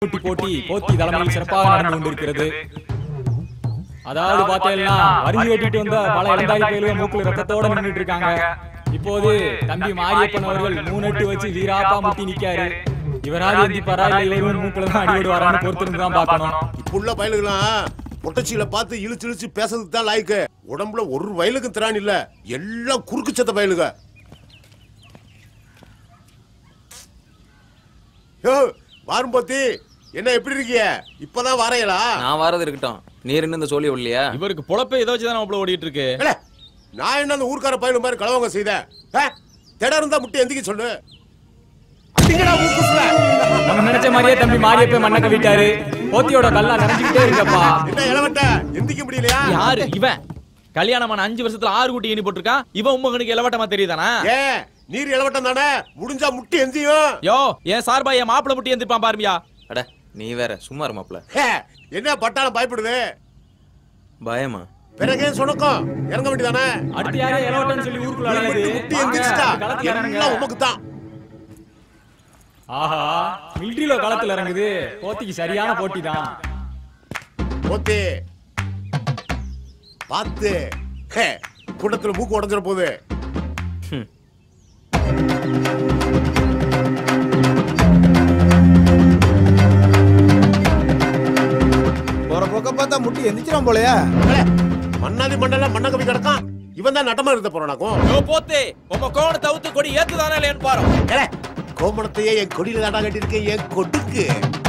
போட்டி போட்டி போத்தி தலைமையில் சிறப்பாக நடந்து கொண்டிருக்கிறது அதாவது பார்த்தீங்கன்னா வரிஞ்சு வெட்டிட்டு வந்த பல இளந்தாரி பயில்கள் மூக்குல ரத்தத்தோட நின்னுட்டு இருக்காங்க இப்போது தம்பி மாரியப்பன் அவர்கள் மூணெட்டு வச்சு வீராப்பா முட்டி நிக்காரு இவராது எந்திப்பாரா இல்ல இவரும் மூக்குல தான் அடி விடுவாரான்னு பொறுத்திருந்து தான் பார்க்கணும் இப்ப உள்ள பயலுகளாம் பொட்டச்சியில பார்த்து இழுச்சு இழுச்சு பேசுறதுக்கு தான் லாய்க்கு உடம்புல ஒரு வயலுக்கு திராணி இல்ல எல்லாம் குறுக்கு சத்த பயலுக யோ வாரும்போத்தி என்ன எப்படி இருக்கீங்க இப்பதான் வரையலா நான் வரது இருக்கட்டும் நீர் இன்னும் இந்த சொல்லி விடலையா இவருக்கு பொழப்பே இதை வச்சு தான் மாப்பிள ஓடிட்டு இருக்கு ஏலே, நான் என்ன அந்த ஊர்க்கார பயலு மாதிரி கலவங்க செய்தேன் ஆ? திடம் இருந்தா முட்டி எந்திக்க சொல்லு அடிங்கடா ஊக்குசுல. நம்ம நினைச்ச மாதிரியே தம்பி மாரியப்பன் மண்ணக்க விட்டாரு போத்தியோட கல்லா நிறைஞ்சுக்கிட்டே இருக்கப்பா என்ன இளவட்ட எந்திக்க முடியலையா யாரு இவன் கல்யாணமான அஞ்சு வருஷத்துல ஆறு குட்டி எண்ணி போட்டிருக்கான் இவன் உம்மகனுக்கு இளவட்டமா தெரியுதானா ஏ நீர் இளவட்டம் தானே முடிஞ்சா முட்டி எந்தியும் யோ என் சார்பா என் மாப்பிள முட்டி எந்திருப்பான் பாருமியா அட நீ வேற சும்மா இரு மாப்ள ஹே, என்ன பட்டாளம் பயப்படுது பயமா பிறகே சொனக்கும் இறங்க வேண்டியதானே அடுத்து யாரே இளவட்டன்னு சொல்லி ஊருக்குள்ள அலையுது. முட்டி வாங்க, எந்திரிச்சிட்டா களத்துல இறங்குங்க. எல்லாம் உமக்கு தான் ஆஹா மிலிட்டரியில களத்துல இறங்குது போத்திக்கு சரியான போட்டி தான் ஓத்தே பார்த்து ஹே, கூட்டத்துல மூக்கு உடஞ்சிட போகுது போற போக்க பார்த்தா முட்டி எந்திரிச்சிடும் போலயா ஏலே, மண்ணாதி மண்ணெல்லாம் மண்ண கவி கிடக்கான் இவன் தான் நட்டமா இருந்த போறானாக்கும் யோ போத்தே உம்ம கோணத்தை அவுத்து கொடி ஏத்துதானே இல்லையான்னு பாரு கோமணத்தையே என் கொடியில தாண்டா கட்டியிருக்கேன் என் கொடுக்கு